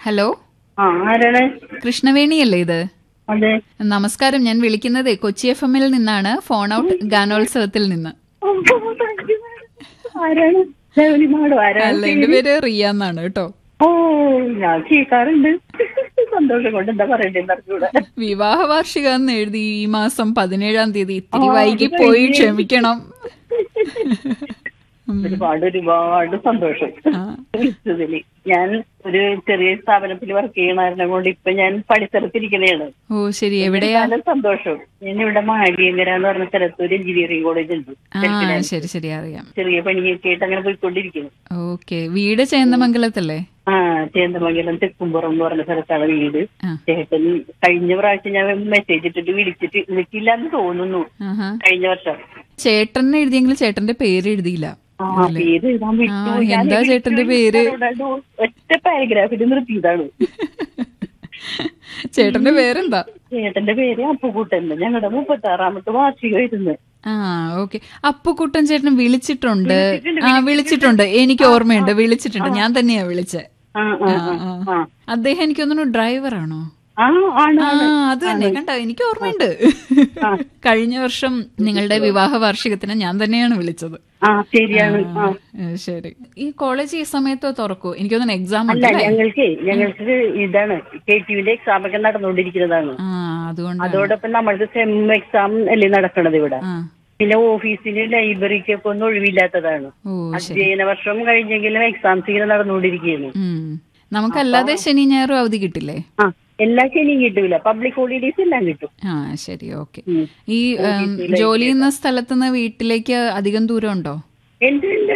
Hello ആ ആരാണ് കൃഷ്ണവേണിയല്ലേ ഇത് അതെ നമസ്കാരം ഞാൻ വിളിക്കുന്നത് കൊച്ചി എഫ് എമ്മിൽ നിന്നാണ് ഫോൺ ഔട്ട് ഗാനോത്സവത്തിൽ നിന്ന് ആരാണ് ദേവലിമാടോ അല്ല ആരാണ് എന്റെ പേര് റിയ എന്നാണ് കേട്ടോ ഓ ഞാൻ കേൾക്കാറുണ്ട് സന്തോഷം കൊണ്ട് എന്താ പറയണ്ടേന്ന് അറിഞ്ഞൂടാ വിവാഹ വാർഷിക എന്ന് എഴുതി ഈ മാസം പതിനേഴാം തീയതി ഇത്തിരി ആ, വൈകി അത് പോയി കഴിഞ്ഞ്. ക്ഷമിക്കണം ഒരുപാട് ഒരുപാട് സന്തോഷം ആ. വിളിച്ചതില് ഞാൻ ഒരു ചെറിയ സ്ഥാപനത്തിൽ വർക്ക് ചെയ്യണ കൊണ്ട് ഇപ്പൊ ഞാൻ പണിസ്ഥലത്തിരിക്കണേണ് ഓ ശരി എവിടെയാ നല്ല സന്തോഷം ഞാൻ ഇവിടെ മാടിയങ്കര എന്ന് പറഞ്ഞ സ്ഥലത്ത് ഒരു എഞ്ചിനീയറിംഗ് കോളേജ് ഉണ്ട് ആ ശരി ശരി അറിയാം ചെറിയ പണിയൊക്കെ ആയിട്ട് അങ്ങനെ പോയിക്കൊണ്ടിരിക്കുന്നു ഓക്കെ വീട് ചേന്ദമംഗലത്തല്ലേ ആ ചേന്തമംഗലം തെക്കുംപുറം എന്ന് പറഞ്ഞ സ്ഥലത്താണ് വീട് ആ ചേട്ടൻ കഴിഞ്ഞ പ്രാവശ്യം ഞാൻ മെസ്സേജ് ഇട്ടിട്ട് വിളിച്ചിട്ട് വിളിക്കില്ല എന്ന് തോന്നുന്നു ആഹാ കഴിഞ്ഞ വർഷം ചേട്ടൻ എഴുതിയെങ്കിൽ ചേട്ടന്റെ പേര് എഴുതിയില്ല ആ പേര് എഴുതാൻ വിട്ടു ആ, ഞാൻ എന്താ വിളിച്ചു ചേട്ടന്റെ പേര്? അതുകൊണ്ടാണ് ഒറ്റ പാരഗ്രാഫിൽ നിർത്തിയതാണ് ചേട്ടന്റെ പേരെന്താ ചേട്ടന്റെ പേര് അപ്പുകൂട്ടൻ ഞങ്ങളുടെ മുപ്പത്തി ആറാമത്തെ വാർഷികമായിരുന്നു ആ ഓക്കെ അപ്പുക്കുട്ടൻ ചേട്ടൻ വിളിച്ചിട്ടുണ്ട് വിളിച്ചിട്ടുണ്ട്, ആ വിളിച്ചിട്ടുണ്ട് എനിക്ക് ഓർമ്മയുണ്ട് വിളിച്ചിട്ടുണ്ട് ഞാൻ തന്നെയാ വിളിച്ചേ ആ ആ ആ, ആ, ആ. ആ അദ്ദേഹം എനിക്ക് തോന്നുന്നു ഡ്രൈവറാണോ ആ ആണ് ആ ആണ്. അത് തന്നെ കണ്ടോ എനിക്ക് ഓർമ്മയുണ്ട് കഴിഞ്ഞ വർഷം നിങ്ങളുടെ വിവാഹ വാർഷികത്തിന് ഞാൻ തന്നെയാണ് വിളിച്ചത് ആ ശരിയാണ് ആ ഏ, ശരി ഈ കോളേജ് ഈ സമയത്ത് തുറക്കൂ എനിക്ക് തോന്നുന്നു എക്സാം അല്ല ഉണ്ട് അല്ലേ ഞങ്ങൾക്ക് ഞങ്ങൾക്ക് ഇതാണ് കെ ടിവിന്റെ എക്സാം ഒക്കെ നടന്നുകൊണ്ടിരിക്കുന്നതാണ് ആ അതുകൊണ്ട് അതോടൊപ്പം നമ്മൾക്ക് സെം എക്സാം അല്ലേ നടക്കണത് ഇവിടെ ആ പിന്നെ ഓഫീസിന് ലൈബ്രറിക്ക് ഒക്കെ ഒന്നും ഒഴിവില്ലാത്തതാണ് ഓ ശരി അധ്യയന വർഷം കഴിഞ്ഞെങ്കിലും എക്സാംസ് ഇങ്ങനെ നടന്നുകൊണ്ടിരിക്കുകയാണ് ഉം നമുക്കല്ലാതെ ശനി ഞായറും അവധി കിട്ടില്ലേ ആ എല്ലാ ശനിയും കിട്ടൂല പബ്ലിക് ഹോളിഡേസ് എല്ലാം കിട്ടും ആ ശരി ഓക്കെ ഉം. ഈ ഉം, ജോലി ചെയ്യുന്ന സ്ഥലത്തുനിന്ന് വീട്ടിലേക്ക് അധികം ദൂരം ഉണ്ടോ എന്റെ